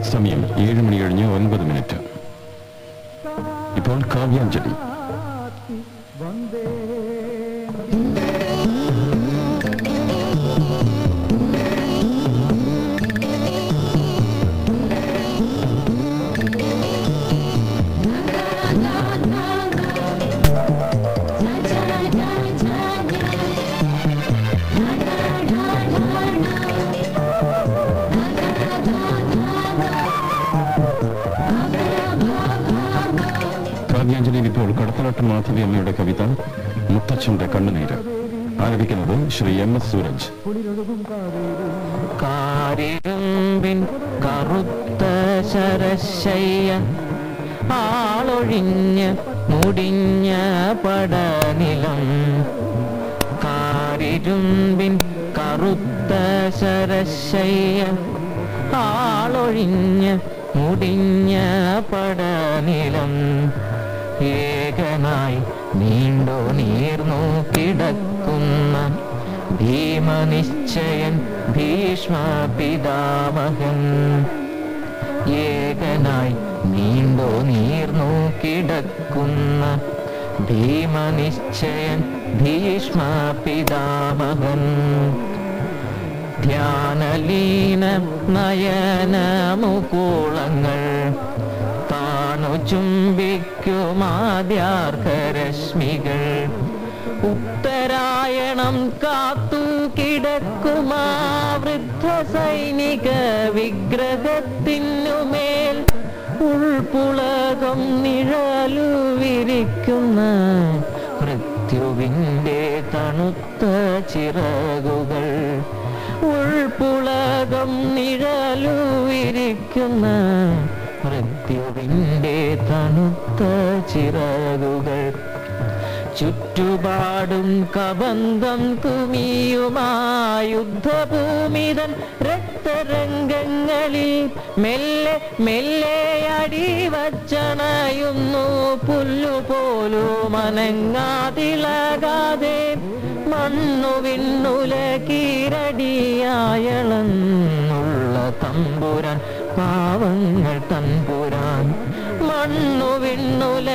സമയം ഏഴ് മണി കഴിഞ്ഞ് ഒൻപത് മിനിറ്റ് ഇപ്പോൾ കാവ്യാഞ്ജലി കാവ്യാഞ്ജലിയിൽ ഇപ്പോൾ കടത്തനാട്ടൻ മാധവി അമ്മയുടെ കവിത മുത്തച്ഛന്റെ കണ്ണുനീര് ആലപിക്കുന്നത് ശ്രീ എം എസ് സൂരജ് കാരിരുമ്പിൻ കറുത്ത ശരശയ്യ ആളൊഴിഞ്ഞ് മുടിഞ്ഞ പടനിലം കാരിരുമ്പിൻ കറുത്ത ശരശയ്യ ആളൊഴിഞ്ഞ് മുടിഞ്ഞ പടനിലം ഏകനായി നീണ്ടു നീർന്നു കിടക്കുന്ന ഭീമനിശ്ചയൻ ഭീഷ്മ പിതാമഹൻ ഏകനായി നീണ്ടു നീർന്നു കിടക്കുന്ന ഭീമനിശ്ചയൻ ഭീഷ്മ പിതാമഹൻ ധ്യാനലീന നയനമുകൂളങ്ങൾ താണു ചുംബിക്കുമാദ്യാർഹരശ്മികൾ ഉത്തരായണം കാത്തു കിടക്കുമാ വൃദ്ധ സൈനിക വിഗ്രഹത്തിനുമേൽ ഉൾപ്പുളകം നിഴലു വിരിക്കുന്ന മൃത്യുവിൻ്റെ തണുത്ത ചിറകുകൾ ഉൾപ്പുളകം നിഴലു വിരിക്കുന്ന മൃത്യുവിൻ്റെ തണുത്ത ചിറകുകൾ ചുറ്റുപാടും കബന്ധം കുമിയുമായുദ്ധഭൂമിതൻ രക്തരംഗങ്ങളിൽ മെല്ലെ മെല്ലെ അടിവച്ചണയുന്നു പുല്ലുപോലും അനങ്ങാതിളകാതെ മണ്ണു വിണ്ണുല കീരടിയായളന്നുള്ള തമ്പുരാൻ പാവങ്ങൾ തമ്പുരാൻ മണ്ണു വിണ്ണുല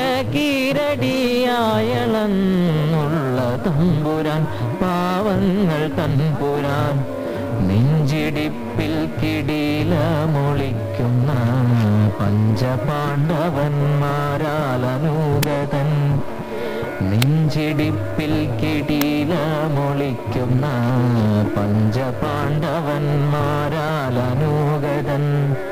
കീരടിയായളന്നുള്ള തമ്പുരാൻ പാവങ്ങൾ തമ്പുരാൻ നെഞ്ചിടിപ്പിൽ കിടീല മൊളിക്കുന്ന പഞ്ചപാണ്ഡവന്മാരാലനൂതൻ നെഞ്ചിടിപ്പിൽ കിടീല മൊളിക്കുന്ന പഞ്ചപാണ്ഡവന്മാരാലനൂകതൻ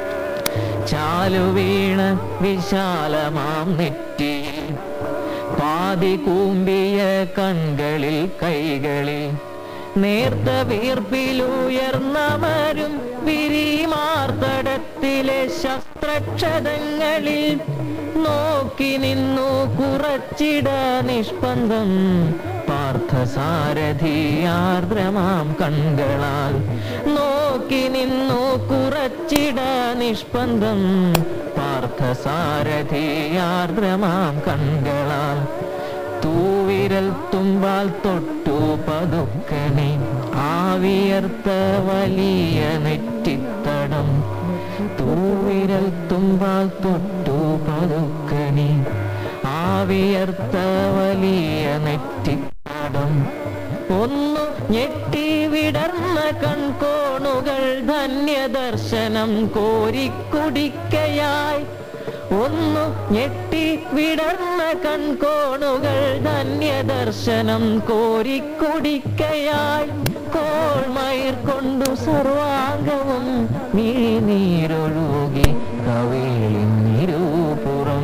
ചാലുവീണ വിശാലമാം നെറ്റിയിൽ പാതി കൂമ്പിയ കൺകളിൽ കൈകളിൽ നേർത്ത വീർപ്പിലുയർന്നവരും വിരിമാർത്തടത്തിലെ ശസ്ത്രക്ഷതങ്ങളിൽ നോക്കി നിന്നു കുറച്ചിട നിഷ്പന്ദം പാർത്ഥസാരഥി ആർദ്രമാം കൺകളാൽ നോക്കി നിന്നു കുറച്ചിട നിഷ്പന്ദം പാർത്ഥസാരഥി ആർദ്രമാം കൺകളാൽ തൂവിരൽ തുമ്പാൽ തൊട്ടു പതുക്കനെ ആവിയർത്ത വലിയ നെറ്റിത്തടം തൂവിരൽ തുമ്പാൽ തൊട്ടു പതുക്കനെ ആവിയർത്ത വലിയ നെറ്റിത്തടം ഒന്നു ഞെട്ടി വിടർന്ന കൺകോണുകൾ ധന്യദർശനം കോരിക്കുടിക്കയായി ഒന്നു ഞെട്ടി വിടർന്ന കൺകോണുകൾ ധന്യദർശനം കോരിക്കുടിക്കയായി കോൾമയിർ കൊണ്ടു സർവാംഗവും മിഴിനീരൊഴുകി കവേളിന്നിരുപുറം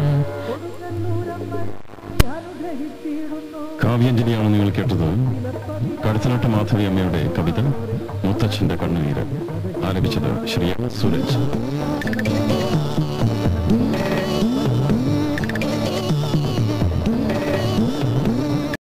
കാവ്യാഞ്ജലിയാണ് നിങ്ങൾ കേട്ടത് കടത്തനാട്ട മാധവി അമ്മയുടെ കവിത മുത്തച്ഛന്റെ കണ്ണുനീര് ആലപിച്ചത് ശ്രീ എം എസ് സൂരജ്